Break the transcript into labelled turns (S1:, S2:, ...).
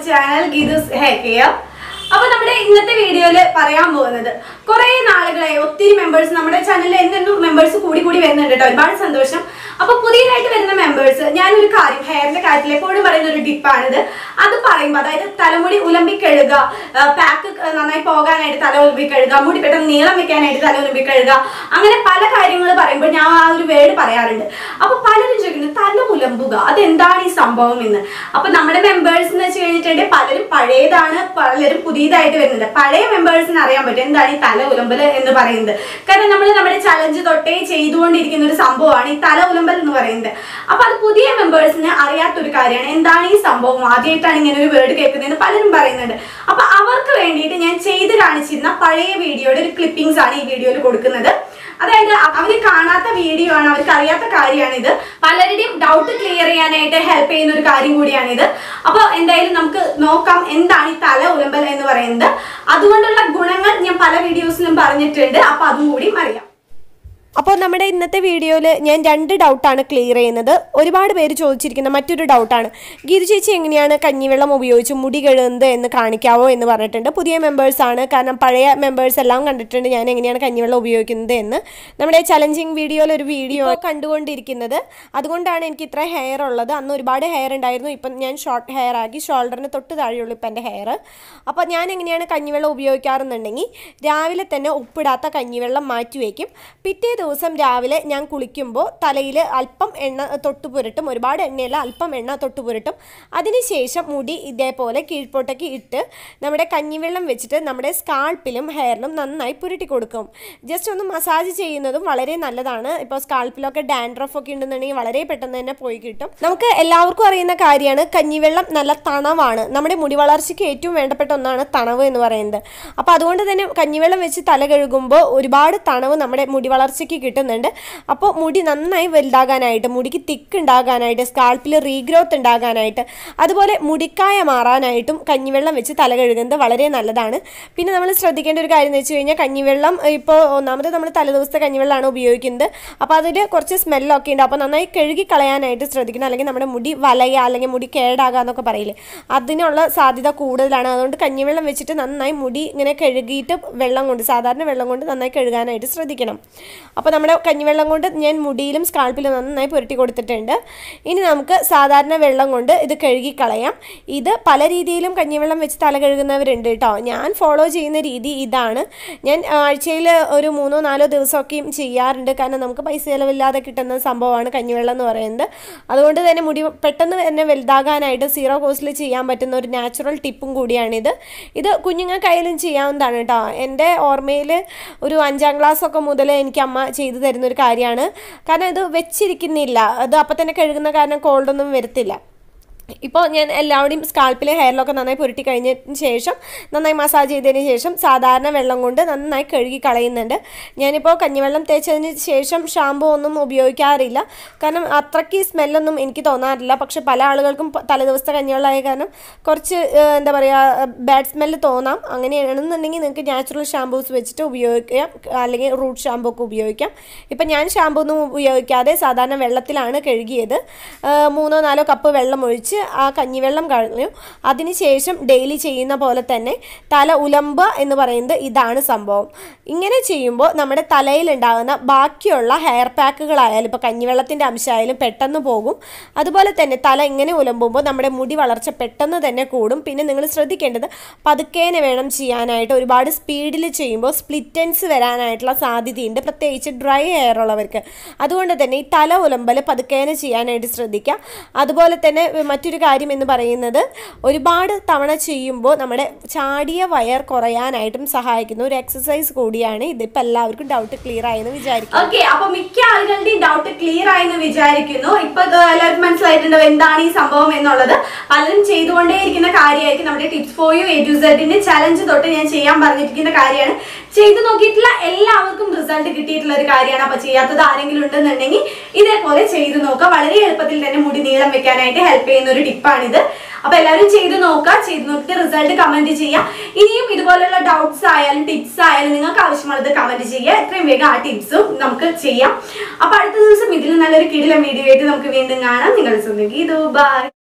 S1: channel Geethu's hair care അപ്പൊ നമ്മുടെ ഇന്നത്തെ വീഡിയോയിൽ പറയാൻ പോകുന്നത് കുറെ നാളുകളായി ഒത്തിരി മെമ്പേഴ്സ് നമ്മുടെ ചാനലിൽ എന്നും മെമ്പേഴ്സ് കൂടി കൂടി വരുന്നുണ്ട് കേട്ടോ ഒരുപാട് സന്തോഷം അപ്പൊ പുതിയതായിട്ട് വരുന്ന മെമ്പേഴ്സ് ഞാനൊരു കാര്യം ഹെയറിന്റെ കാര്യത്തിൽ എപ്പോഴും പറയുന്ന ഒരു ടിപ്പാണിത് അത് പറയുമ്പോൾ അതായത് തലമുടി ഉലമ്പി കഴുകുക പാക്ക് നന്നായി പോകാനായിട്ട് തല ഉലമ്പി കഴുകുക മുടി പെട്ടെന്ന് നീളം വെക്കാനായിട്ട് തല ഉലമ്പി കഴുകുക അങ്ങനെ പല കാര്യങ്ങൾ പറയുമ്പോൾ ഞാൻ ആ ഒരു വേർഡ് പറയാറുണ്ട് അപ്പൊ പലരും ചോദിക്കുന്നത് തല ഉലമ്പുക അതെന്താണ് ഈ സംഭവം എന്ന് അപ്പൊ നമ്മുടെ മെമ്പേഴ്സ് എന്ന് വെച്ച് കഴിഞ്ഞിട്ടുണ്ടെങ്കിൽ പലരും പഴയതാണ് പലരും പുതിയതായിട്ട് വരുന്നുണ്ട് പഴയ മെമ്പേഴ്സിന് അറിയാൻ പറ്റും എന്താണ് ഈ തല ഉലമ്പല് എന്ന് പറയുന്നത് കാരണം നമ്മൾ നമ്മുടെ ചലഞ്ച് തൊട്ടേ ചെയ്തുകൊണ്ടിരിക്കുന്ന ഒരു സംഭവമാണ് ഈ തല ഉലമ്പൽ എന്ന് പറയുന്നത് അപ്പൊ അത് പുതിയ മെമ്പേഴ്സിന് അറിയാത്തൊരു കാര്യമാണ് എന്താണ് ഈ സംഭവം ആദ്യമായിട്ടാണ് ഇങ്ങനെ ഒരു വേർഡ് കേൾക്കുന്നതെന്ന് പലരും പറയുന്നുണ്ട് അപ്പൊ അവർക്ക് വേണ്ടിയിട്ട് ഞാൻ ചെയ്ത് കാണിച്ചിരുന്ന പഴയ വീഡിയോയുടെ ഒരു ക്ലിപ്പിംഗ്സ് ആണ് ഈ വീഡിയോയിൽ കൊടുക്കുന്നത് അതായത് അവര് കാണാത്ത വീഡിയോ ആണ് അവർക്ക് അറിയാത്ത കാര്യമാണ് ഇത് പലരുടെയും ഡൗട്ട് ക്ലിയർ ചെയ്യാനായിട്ട് ഹെൽപ്പ് ചെയ്യുന്ന ഒരു കാര്യം കൂടിയാണിത് അപ്പൊ എന്തായാലും നമുക്ക് നോക്കാം എന്താണ് ഈ തല ഉലമ്പൽ എന്ന് പറയുന്നത് അതുകൊണ്ടുള്ള ഗുണങ്ങൾ ഞാൻ പല വീഡിയോസിലും പറഞ്ഞിട്ടുണ്ട് അപ്പൊ അതും കൂടി അറിയാം
S2: അപ്പോൾ നമ്മുടെ ഇന്നത്തെ വീഡിയോയിൽ ഞാൻ രണ്ട് ഡൗട്ടാണ് ക്ലിയർ ചെയ്യുന്നത് ഒരുപാട് പേര് ചോദിച്ചിരിക്കുന്ന മറ്റൊരു ഡൗട്ടാണ് ഗീതു ചേച്ചി എങ്ങനെയാണ് കഞ്ഞിവെള്ളം ഉപയോഗിച്ച് മുടി കഴുകുന്നത് എന്ന് കാണിക്കാവോ എന്ന് പറഞ്ഞിട്ടുണ്ട് പുതിയ മെമ്പേഴ്സാണ് കാരണം പഴയ മെമ്പേഴ്സ് എല്ലാം കണ്ടിട്ടുണ്ട് ഞാൻ എങ്ങനെയാണ് കഞ്ഞിവെള്ളം ഉപയോഗിക്കുന്നത് എന്ന് നമ്മുടെ ചലഞ്ചിങ് വീഡിയോയിൽ ഒരു വീഡിയോ കണ്ടുകൊണ്ടിരിക്കുന്നത് അതുകൊണ്ടാണ് എനിക്ക് ഇത്ര ഹെയർ ഉള്ളത് അന്ന് ഒരുപാട് ഹെയർ ഉണ്ടായിരുന്നു ഇപ്പം ഞാൻ ഷോർട്ട് ഹെയർ ആക്കി ഷോൾഡറിന് തൊട്ട് താഴെയുള്ളൂ ഇപ്പം എൻ്റെ ഹെയർ അപ്പോൾ ഞാൻ എങ്ങനെയാണ് കഞ്ഞിവെള്ളം ഉപയോഗിക്കാറെന്നുണ്ടെങ്കിൽ രാവിലെ തന്നെ ഉപ്പിടാത്ത കഞ്ഞിവെള്ളം മാറ്റി വയ്ക്കും പിറ്റേ ദിവസം രാവിലെ ഞാൻ കുളിക്കുമ്പോൾ തലയിൽ അല്പം എണ്ണ തൊട്ട് പുരട്ടും ഒരുപാട് എണ്ണയല്ല അല്പം എണ്ണ തൊട്ട് പുരട്ടും അതിനുശേഷം മുടി ഇതേപോലെ കീഴ്പോട്ടേക്ക് ഇട്ട് നമ്മുടെ കഞ്ഞിവെള്ളം വെച്ചിട്ട് നമ്മുടെ സ്കാൾപ്പിലും ഹെയറിലും നന്നായി പുരട്ടി കൊടുക്കും ജസ്റ്റ് ഒന്ന് മസാജ് ചെയ്യുന്നതും വളരെ നല്ലതാണ് ഇപ്പോൾ സ്കാൾപ്പിലൊക്കെ ഡാൻഡ്രഫ് ഒക്കെ ഉണ്ടെന്നുണ്ടെങ്കിൽ വളരെ പെട്ടെന്ന് തന്നെ പോയി കിട്ടും നമുക്ക് എല്ലാവർക്കും അറിയുന്ന കാര്യമാണ് കഞ്ഞിവെള്ളം നല്ല തണവാണ് നമ്മുടെ മുടി വളർച്ചയ്ക്ക് ഏറ്റവും വേണ്ടപ്പെട്ട ഒന്നാണ് തണവ് എന്ന് പറയുന്നത് അപ്പോൾ അതുകൊണ്ട് തന്നെ കഞ്ഞിവെള്ളം വെച്ച് തല കഴുകുമ്പോൾ ഒരുപാട് തണവ് നമ്മുടെ മുടി വളർച്ചയ്ക്ക് കിട്ടുന്നുണ്ട് അപ്പോൾ മുടി നന്നായി വലുതാകാനായിട്ട് മുടിക്ക് തിക്ക് ഉണ്ടാകാനായിട്ട് സ്കാൾപ്പിൽ റീഗ്രോത്ത് ഉണ്ടാകാനായിട്ട് അതുപോലെ മുടിക്കായ മാറാനായിട്ടും കഞ്ഞിവെള്ളം വെച്ച് തല കഴുകുന്നത് വളരെ നല്ലതാണ് പിന്നെ നമ്മൾ ശ്രദ്ധിക്കേണ്ട ഒരു കാര്യം എന്ന് വെച്ച് കഴിഞ്ഞാൽ കഞ്ഞിവെള്ളം ഇപ്പോൾ ഒന്നാമത് നമ്മൾ തലേദിവസത്തെ കഞ്ഞിവെള്ളമാണ് ഉപയോഗിക്കുന്നത് അപ്പോൾ അതിൽ കുറച്ച് സ്മെല്ലൊക്കെ ഉണ്ട് അപ്പോൾ നന്നായി കഴുകി കളയാനായിട്ട് ശ്രദ്ധിക്കണം അല്ലെങ്കിൽ നമ്മുടെ മുടി വലയുക അല്ലെങ്കിൽ മുടി കേടാകുക എന്നൊക്കെ പറയില്ലേ അതിനുള്ള സാധ്യത കൂടുതലാണ് അതുകൊണ്ട് കഞ്ഞിവെള്ളം വെച്ചിട്ട് നന്നായി മുടി ഇങ്ങനെ കഴുകിയിട്ട് വെള്ളം കൊണ്ട് സാധാരണ വെള്ളം കൊണ്ട് നന്നായി കഴുകാനായിട്ട് ശ്രദ്ധിക്കണം അപ്പോൾ നമ്മുടെ കഞ്ഞിവെള്ളം കൊണ്ട് ഞാൻ മുടിയിലും സ്കാൾപ്പിലും നന്നായി പുരട്ടി കൊടുത്തിട്ടുണ്ട് ഇനി നമുക്ക് സാധാരണ വെള്ളം കൊണ്ട് ഇത് കഴുകി കളയാം ഇത് പല രീതിയിലും കഞ്ഞിവെള്ളം വെച്ച് തല കഴുകുന്നവരുണ്ട് കേട്ടോ ഞാൻ ഫോളോ ചെയ്യുന്ന രീതി ഇതാണ് ഞാൻ ആഴ്ചയിൽ ഒരു മൂന്നോ നാലോ ദിവസമൊക്കെയും ചെയ്യാറുണ്ട് കാരണം നമുക്ക് പൈസ ചിലവില്ലാതെ കിട്ടുന്ന സംഭവമാണ് കഞ്ഞിവെള്ളം എന്ന് പറയുന്നത് അതുകൊണ്ട് തന്നെ മുടി പെട്ടെന്ന് തന്നെ വലുതാകാനായിട്ട് സീറോ കോസ്റ്റിൽ ചെയ്യാൻ പറ്റുന്ന ഒരു നാച്ചുറൽ ടിപ്പും കൂടിയാണിത് ഇത് കുഞ്ഞുങ്ങൾക്കായാലും ചെയ്യാവുന്നതാണ് കേട്ടോ എൻ്റെ ഓർമ്മയിൽ ഒരു അഞ്ചാം ക്ലാസ് ഒക്കെ മുതൽ എനിക്ക് അമ്മ ചെയ്തു തരുന്ന ഒരു കാര്യമാണ് കാരണം ഇത് വെച്ചിരിക്കുന്നില്ല അത് അപ്പം തന്നെ കഴുകുന്ന കാരണം കോൾഡൊന്നും വരത്തില്ല ഇപ്പോൾ ഞാൻ എല്ലാവരുടെയും സ്കാൾപ്പിൽ ഹെയറിലൊക്കെ നന്നായി പുരട്ടി കഴിഞ്ഞതിന് ശേഷം നന്നായി മസാജ് ചെയ്തതിന് ശേഷം സാധാരണ വെള്ളം കൊണ്ട് നന്നായി കഴുകി കളയുന്നുണ്ട് ഞാനിപ്പോൾ കഞ്ഞിവെള്ളം തേച്ചതിന് ശേഷം ഷാമ്പു ഒന്നും ഉപയോഗിക്കാറില്ല കാരണം അത്രയ്ക്ക് സ്മെല്ലൊന്നും എനിക്ക് തോന്നാറില്ല പക്ഷെ പല ആളുകൾക്കും പ- തലേദിവസത്തെ കഞ്ഞിവെള്ളമായ കാരണം കുറച്ച് ഏഹ്, എന്താ പറയുക ബാഡ് സ്മെല്ല് തോന്നാം അങ്ങനെയാണെന്നുണ്ടെങ്കിൽ നിങ്ങൾക്ക് നാച്ചുറൽ ഷാമ്പൂസ് വെച്ചിട്ട് ഉപയോഗിക്കാം അല്ലെങ്കിൽ റൂട്ട് ഷാമ്പൂ ഒക്കെ ഉപയോഗിക്കാം ഇപ്പം ഞാൻ ഷാമ്പൂ ഒന്നും ഉപയോഗിക്കാതെ സാധാരണ വെള്ളത്തിലാണ് കഴുകിയത് ഏഹ്, മൂന്നോ നാലോ കപ്പ് വെള്ളം ഒഴിച്ച് ആ കഞ്ഞിവെള്ളം കളഞ്ഞു അതിനുശേഷം ഡെയിലി ചെയ്യുന്ന പോലെ തന്നെ തല ഉലമ്പ എന്ന് പറയുന്നത് ഇതാണ് സംഭവം ഇങ്ങനെ ചെയ്യുമ്പോൾ നമ്മുടെ തലയിലുണ്ടാകുന്ന ബാക്കിയുള്ള ഹെയർ പാക്കുകളായാലും ഇപ്പോൾ കഞ്ഞിവെള്ളത്തിൻ്റെ അംശമായാലും പെട്ടെന്ന് പോകും അതുപോലെ തന്നെ തല ഇങ്ങനെ ഉലമ്പുമ്പോൾ നമ്മുടെ മുടി വളർച്ച പെട്ടെന്ന് തന്നെ കൂടും പിന്നെ നിങ്ങൾ ശ്രദ്ധിക്കേണ്ടത് പതുക്കേനെ വേണം ചെയ്യാനായിട്ട് ഒരുപാട് സ്പീഡിൽ ചെയ്യുമ്പോൾ സ്പ്ലിറ്റൻസ് വരാനായിട്ടുള്ള സാധ്യതയുണ്ട് പ്രത്യേകിച്ച് ഡ്രൈ ഹെയർ ഉള്ളവർക്ക് അതുകൊണ്ട് തന്നെ ഈ തല ഉലമ്പൽ പതുക്കേനെ ചെയ്യാനായിട്ട് ശ്രദ്ധിക്കുക അതുപോലെ തന്നെ മറ്റൊരു കാര്യം എന്ന് പറയുന്നത് ഒരുപാട് തവണ ചെയ്യുമ്പോൾ നമ്മുടെ ചാടിയ വയർ കുറയാനായിട്ടും സഹായിക്കുന്ന ഒരു എക്സസൈസ് കൂടിയാണ് ഇതിപ്പോൾ എല്ലാവർക്കും ഡൗട്ട് ക്ലിയർ ആയെന്ന് വിചാരിക്കും
S1: ഓക്കെ അപ്പൊ മിക്ക ആളുകളുടെയും ഡൗട്ട് ക്ലിയർ ആയെന്ന് വിചാരിക്കുന്നു ഇപ്പൊ ഇത് എല്ലാവർക്കും മനസ്സിലായിട്ടുണ്ടോ എന്താണ് ഈ സംഭവം എന്നുള്ളത് പലരും ചെയ്തുകൊണ്ടേയിരിക്കുന്ന കാര്യമായിരിക്കും നമ്മുടെ tips for you A to Z challenge തൊട്ട് ഞാൻ ചെയ്യാൻ പറഞ്ഞിരിക്കുന്ന കാര്യമാണ് ചെയ്തു നോക്കിയിട്ടുള്ള എല്ലാവർക്കും റിസൾട്ട് കിട്ടിയിട്ടുള്ള ഒരു കാര്യമാണ് അപ്പൊ ചെയ്യാത്തത് ആരെങ്കിലും ഉണ്ടെന്നുണ്ടെങ്കിൽ ഇതേപോലെ ചെയ്തു നോക്കുക വളരെ എളുപ്പത്തിൽ തന്നെ മുടി നീളം വെക്കാനായിട്ട് ഹെൽപ്പ് ചെയ്യുന്ന ഒരു ടിപ്പാണിത് അപ്പൊ എല്ലാവരും ചെയ്ത് നോക്കുക ചെയ്ത് നോക്കിയിട്ട് റിസൾട്ട് കമന്റ് ചെയ്യുക ഇനിയും ഇതുപോലുള്ള ഡൗട്ട്സ് ആയാലും ടിപ്സ് ആയാലും നിങ്ങൾക്ക് ആവശ്യമുള്ളത് കമന്റ് ചെയ്യുക എത്രയും വേഗം ആ ടിപ്സും നമുക്ക് ചെയ്യാം അപ്പൊ അടുത്ത ദിവസം ഇതിൽ നല്ലൊരു കിടിലം വീഡിയോ ആയിട്ട് നമുക്ക് വീണ്ടും കാണാം നിങ്ങൾ സ്വന്തം ഗീതു ബൈ